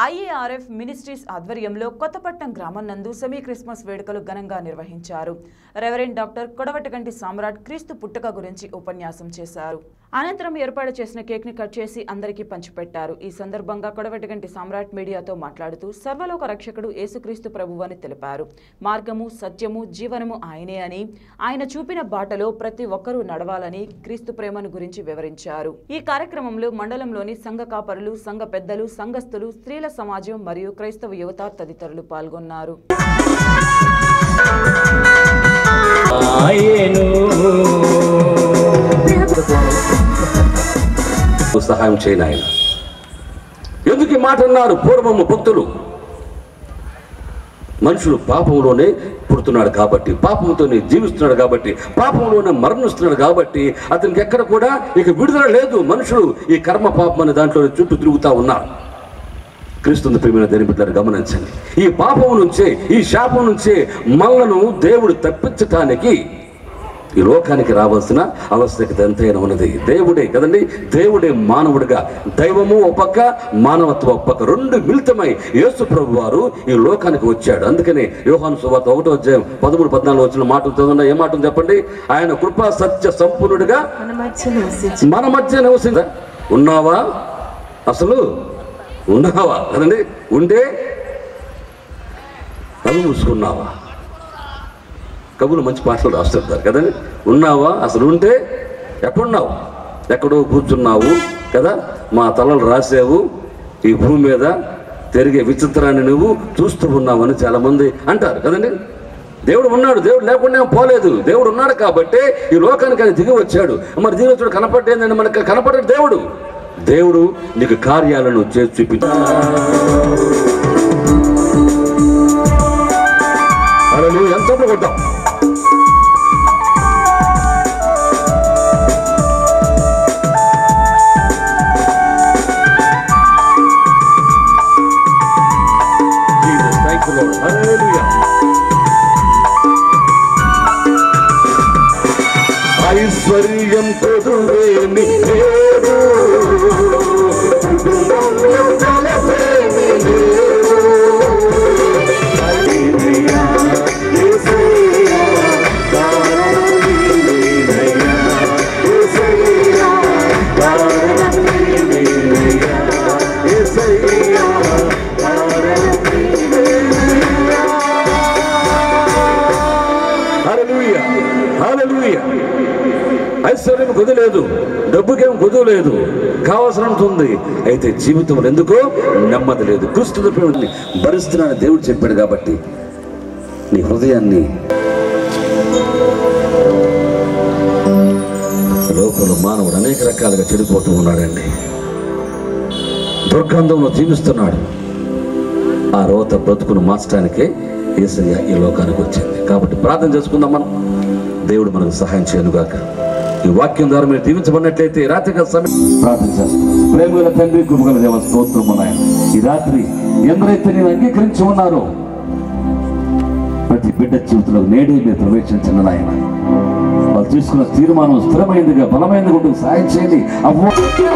ఐఏఆర్ఎఫ్ ministries ఆధ్వర్యంలో కొత్తపట్నం గ్రామం నందు సెమీ క్రిస్మస్ వేడుకలు ఘనంగా నిర్వహించారు రెవరెండ్ డాక్టర్ కొడవటిగంటి సామ్రాట్ క్రీస్తు పుట్టుక గురించి ఉపన్యాసం చేశారు అనంతరం ఏర్పాటు చేసిన కేక్ ని కట్ చేసి అందరికీ పంచిపెట్టారు ఈ సందర్భంగా కొడవటిగంటి సామ్రాట్ మీడియాతో మాట్లాడుతూ సర్వలోక రక్షకుడు యేసుక్రీస్తు ప్రభువు అని తెలిపారు మార్గము సత్యము జీవనము ఆయనే అని ఆయన చూపిన బాటలో ప్రతి ఒక్కరూ నడవాలని క్రీస్తు ప్రేమను గురించి వివరించారు ఈ కార్యక్రమంలో మండలంలోని సంఘ కాపరులు సంఘ పెద్దలు సంఘస్థులు స్త్రీల సమాజం మరియు క్రైస్తవ యువత తదితరులు పాల్గొన్నారు ఆయను సహాయం చేయను ఆయన ఎందుకు ఈ మాట అన్నారు పూర్వము భక్తులు మనుషులు పాపంలోనే పుడుతున్నాడు కాబట్టి పాపంతోనే జీవిస్తున్నాడు కాబట్టి పాపంలోనే మరణిస్తున్నాడు కాబట్టి అతనికి ఎక్కడ కూడా ఇక విడుదల లేదు మనుషులు ఈ కర్మ పాపం అనే దాంట్లో చుట్టూ తిరుగుతూ ఉన్నారు క్రీస్తుని ప్రేమైన దేని బిడ్డలు గమనించండి ఈ పాపం నుంచే ఈ శాపం నుంచే మనలను దేవుడు తప్పించటానికి ఈ లోకానికి రావాల్సిన ఆవశ్యకత ఎంతైనా ఉన్నది దేవుడే కదండి దేవుడే మానవుడిగా దైవము ఒక పక్క మానవత్వం ఒక పక్క రెండు మిళితమై యేసు ప్రభు వారు ఈ లోకానికి వచ్చాడు అందుకని యోహాను సువార్త ఒకటో అధ్యాయం పదమూడు పద్నాలుగు వచ్చిన మాటలు చదవండి ఏ మాటలు చెప్పండి ఆయన కృపా సత్య సంపూర్ణుడిగా మన మధ్య నివసించి మన మధ్య నివసిందా ఉన్నావా అసలు ఉన్నావా కదండి ఉండే కళ్ళు మూసుకున్నావా కబులు మంచి పాటలు రాస్తుంటారు కదండి ఉన్నావా అసలు ఉంటే ఎక్కడున్నావు ఎక్కడో కూర్చున్నావు కదా మా తలలు రాసావు ఈ భూమి మీద తిరిగే విచిత్రాన్ని నువ్వు చూస్తూ ఉన్నావని చాలా మంది అంటారు కదండి దేవుడు ఉన్నాడు దేవుడు లేకుండా ఏం పోలేదు దేవుడు ఉన్నాడు కాబట్టి ఈ లోకానికి ఆయన దిగి వచ్చాడు మరి దిగి వచ్చాడు కనపడేందండి మనకి కనపడే దేవుడు దేవుడు నీకు కార్యాలను చేసి చూపించాడు అలా ఎంత కొడతాం Jesus, thank you, Lord. Hallelujah. ఐశ్వర్యం కొదువేమి లేదు తలపేమి లేదు. హల్లెలూయా, యేసయ్యా, కారణం నీవేనయ్యా. యేసయ్యా, కారణం నీవేనయ్యా. యేసయ్యా, కారణం నీవేనయ్యా. హల్లెలూయా హల్లెలూయా ఐశ్వర్యం కుదలేదు డబ్బుకేం కుదువు లేదు కావాల్సినంత ఉంది అయితే జీవితంలో ఎందుకో నెమ్మది లేదు క్రీస్తు ప్రేమని భరిస్తున్నానని దేవుడు చెప్పాడు కాబట్టి నీ హృదయాన్ని లోకంలో మానవుడు అనేక రకాలుగా చెడిపోతూ ఉన్నాడండి దుర్గంధంలో జీవిస్తున్నాడు ఆ రోత బ్రతుకును మార్చడానికే ఏసయ్య ఈ లోకానికి వచ్చింది కాబట్టి ప్రార్థన చేసుకుందాం మనం దేవుడు మనకు సహాయం చేయనుగాక ఈ వాక్యం ద్వారా మీరు దీవించబడినట్లయితే ఈ రాత్రి కాల సమయం ప్రార్థన చేస్తాం ప్రేమగల తండ్రి కృపగల దేవ స్తోత్రం ఉన్నాయి ఈ రాత్రి ఎందరైతే నేను అంగీకరించి ఉన్నారో ప్రతి బిడ్డ జీవితంలో నేడే మీరు ప్రవేశించిన నాయన వాళ్ళు తీసుకున్న తీర్మానం స్థిరమైనదిగా బలమైనదిగా ఉంటుంది సహాయం చేయండి అవ్వ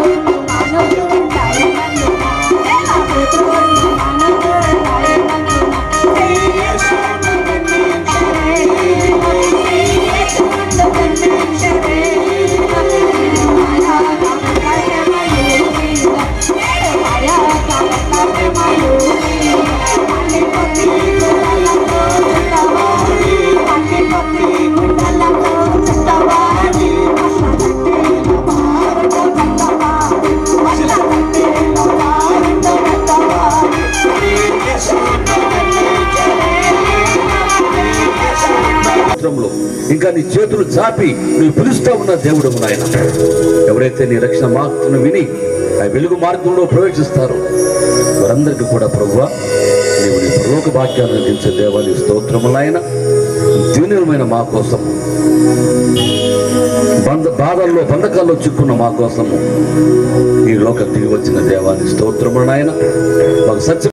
స్తోత్రములు ఇంకా నీ చేతులు చాపి నువ్వు పిలుస్తా ఉన్న దేవుడు నాయన ఎవరైతే నీ రక్షణ మార్గను విని ఆ వెలుగు మార్గంలో ప్రవేశిస్తారో వారందరికీ కూడా ప్రభువ నీవు నీ పరలోక భాగ్యాన్ని అందించే దేవాని స్తోత్రములైన దీనులమైన మా కోసం బంధ బాధల్లో బంధకాల్లో చిక్కున్న మా కోసము ఈ లోక దిగి వచ్చిన దేవాన్ని స్తోత్రములైన మాకు సత్య